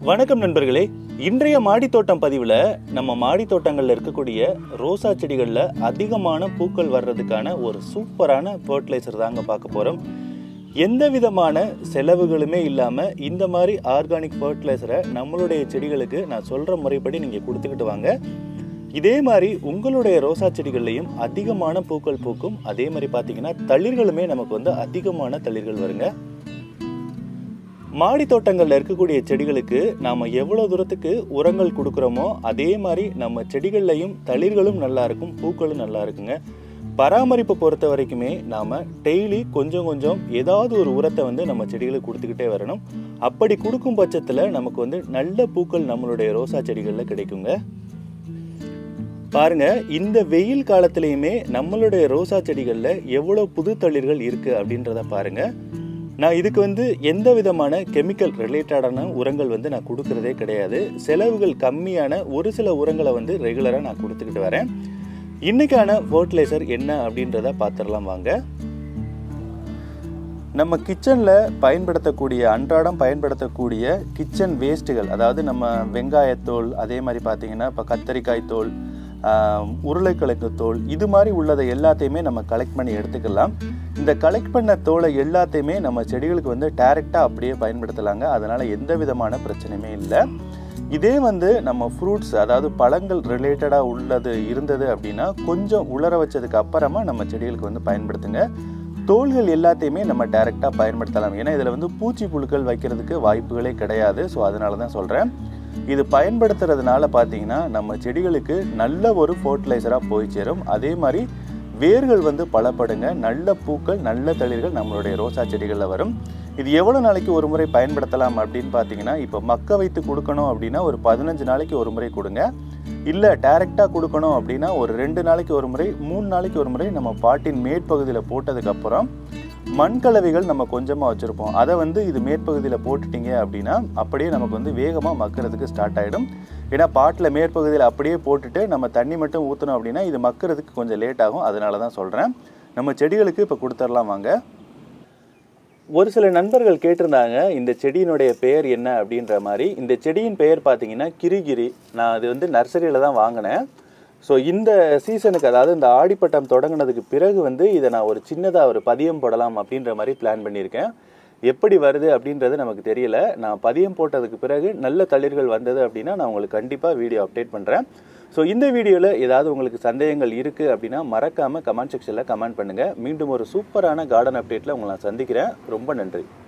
வணக்கம் நண்பர்களே இன்றைய மாடித்தோட்டம் பதிவில் நம்ம மாடித்தோட்டங்களில் இருக்கக்கூடிய ரோசா செடிகளில் அதிகமான பூக்கள் வர்றதுக்கான ஒரு சூப்பரான ஃபர்டிலைசர் தாங்க பார்க்க போகிறோம் எந்த விதமான செலவுகளுமே இல்லாமல் இந்த மாதிரி ஆர்கானிக் ஃபர்டிலைசரை நம்மளுடைய செடிகளுக்கு நான் சொல்கிற முறைப்படி நீங்கள் கொடுத்துக்கிட்டு வாங்க இதே மாதிரி உங்களுடைய ரோசா செடிகள்லையும் அதிகமான பூக்கள் பூக்கும் அதே மாதிரி பார்த்தீங்கன்னா தளிர்களுமே நமக்கு வந்து அதிகமான தளிர்கள் வருங்க மாடி தோட்டங்களில் இருக்கக்கூடிய செடிகளுக்கு நாம் எவ்வளோ தூரத்துக்கு உரங்கள் கொடுக்குறோமோ அதே மாதிரி நம்ம செடிகள்லையும் தளிர்களும் நல்லா இருக்கும் பூக்களும் நல்லா இருக்குங்க பராமரிப்பு பொறுத்த வரைக்குமே நாம் டெய்லி கொஞ்சம் கொஞ்சம் ஏதாவது ஒரு உரத்தை வந்து நம்ம செடிகளுக்கு கொடுத்துக்கிட்டே வரணும் அப்படி கொடுக்கும் பட்சத்தில் நமக்கு வந்து நல்ல பூக்கள் நம்மளுடைய ரோசா செடிகளில் கிடைக்குங்க பாருங்க இந்த வெயில் காலத்திலையுமே நம்மளுடைய ரோசா செடிகளில் எவ்வளோ புது தளிர்கள் இருக்கு அப்படின்றத பாருங்க நான் இதுக்கு வந்து எந்த விதமான கெமிக்கல் ரிலேட்டடான உரங்கள் வந்து நான் கொடுக்கறதே கிடையாது செலவுகள் கம்மியான ஒரு சில உரங்களை வந்து ரெகுலராக நான் கொடுத்துக்கிட்டு வரேன் இன்னைக்கான ஃபர்டிலைசர் என்ன அப்படின்றத பார்த்துடலாம் வாங்க நம்ம கிச்சனில் பயன்படுத்தக்கூடிய அன்றாடம் பயன்படுத்தக்கூடிய கிச்சன் வேஸ்ட்டுகள் அதாவது நம்ம வெங்காயத்தோல் அதே மாதிரி பார்த்தீங்கன்னா இப்போ கத்தரிக்காய் தோல் ஆஹ், உருளைக்கிழங்கு தோல் இது மாதிரி உள்ளதை எல்லாத்தையுமே நம்ம கலெக்ட் பண்ணி எடுத்துக்கலாம் இந்த கலெக்ட் பண்ண தோலை எல்லாத்தையுமே நம்ம செடிகளுக்கு வந்து டைரெக்டாக அப்படியே பயன்படுத்தலாங்க அதனால் எந்த விதமான பிரச்சனையுமே இல்லை இதே வந்து நம்ம ஃப்ரூட்ஸ் அதாவது பழங்கள் ரிலேட்டடாக உள்ளது இருந்தது அப்படின்னா கொஞ்சம் உலர வச்சதுக்கு அப்புறமா நம்ம செடிகளுக்கு வந்து பயன்படுத்துங்க தோல்கள் எல்லாத்தையுமே நம்ம டைரெக்டாக பயன்படுத்தலாம் ஏன்னா இதில் வந்து பூச்சி புழுக்கள் வைக்கிறதுக்கு வாய்ப்புகளே கிடையாது ஸோ அதனால தான் சொல்கிறேன் இது பயன்படுத்துறதுனால பார்த்தீங்கன்னா நம்ம செடிகளுக்கு நல்ல ஒரு ஃபர்டிலைசராக போய் சேரும் அதே மாதிரி வேர்கள் வந்து பலப்படுங்க நல்ல பூக்கள் நல்ல தளிர்கள் நம்மளுடைய ரோசா செடிகளில் வரும் இது எவ்வளோ நாளைக்கு ஒரு முறை பயன்படுத்தலாம் அப்படின்னு பார்த்தீங்கன்னா இப்போ மக்க வைத்து கொடுக்கணும் அப்படின்னா ஒரு பதினஞ்சு நாளைக்கு ஒரு முறை கொடுங்க இல்லை டைரெக்டாக கொடுக்கணும் அப்படின்னா ஒரு ரெண்டு நாளைக்கு ஒரு முறை மூணு நாளைக்கு ஒரு முறை நம்ம பாட்டின் மேற்பகுதியில் போட்டதுக்கப்புறம் மண்கலவைகள் நம்ம கொஞ்சமாக வச்சுருப்போம் அதை வந்து இது மேற்பகுதியில் போட்டுட்டீங்க அப்படின்னா அப்படியே நமக்கு வந்து வேகமாக மக்கிறதுக்கு ஸ்டார்ட் ஆகிடும் ஏன்னா பாட்டில் மேற்பகுதியில் அப்படியே போட்டுட்டு நம்ம தண்ணி மட்டும் ஊற்றணும் அப்படின்னா இது மக்கிறதுக்கு கொஞ்சம் லேட் ஆகும் அதனால தான் சொல்கிறேன் நம்ம செடிகளுக்கு இப்போ கொடுத்துடலாம் வாங்க ஒரு சில நண்பர்கள் கேட்டிருந்தாங்க இந்த செடியினுடைய பெயர் என்ன அப்படின்ற மாதிரி இந்த செடியின் பெயர் பார்த்தீங்கன்னா கிரிகிரி நான் அது வந்து நர்சரியில் தான் வாங்கினேன் ஸோ இந்த சீசனுக்கு அதாவது இந்த ஆடிப்பட்டம் தொடங்கினதுக்கு பிறகு வந்து இதை நான் ஒரு சின்னதாக ஒரு பதியம் போடலாம் அப்படின்ற மாதிரி பிளான் பண்ணியிருக்கேன் எப்படி வருது அப்படின்றது நமக்கு தெரியல நான் பதியம் போட்டதுக்கு பிறகு நல்ல தளிர்கள் வந்தது அப்படின்னா நான் உங்களுக்கு கண்டிப்பாக வீடியோ அப்டேட் பண்ணுறேன் ஸோ இந்த வீடியோவில் ஏதாவது உங்களுக்கு சந்தேகங்கள் இருக்குது அப்படின்னா மறக்காமல் கமெண்ட் செக்ஷனில் கமெண்ட் பண்ணுங்கள் மீண்டும் ஒரு சூப்பரான கார்டன் அப்டேட்டில் உங்களை நான் சந்திக்கிறேன் ரொம்ப நன்றி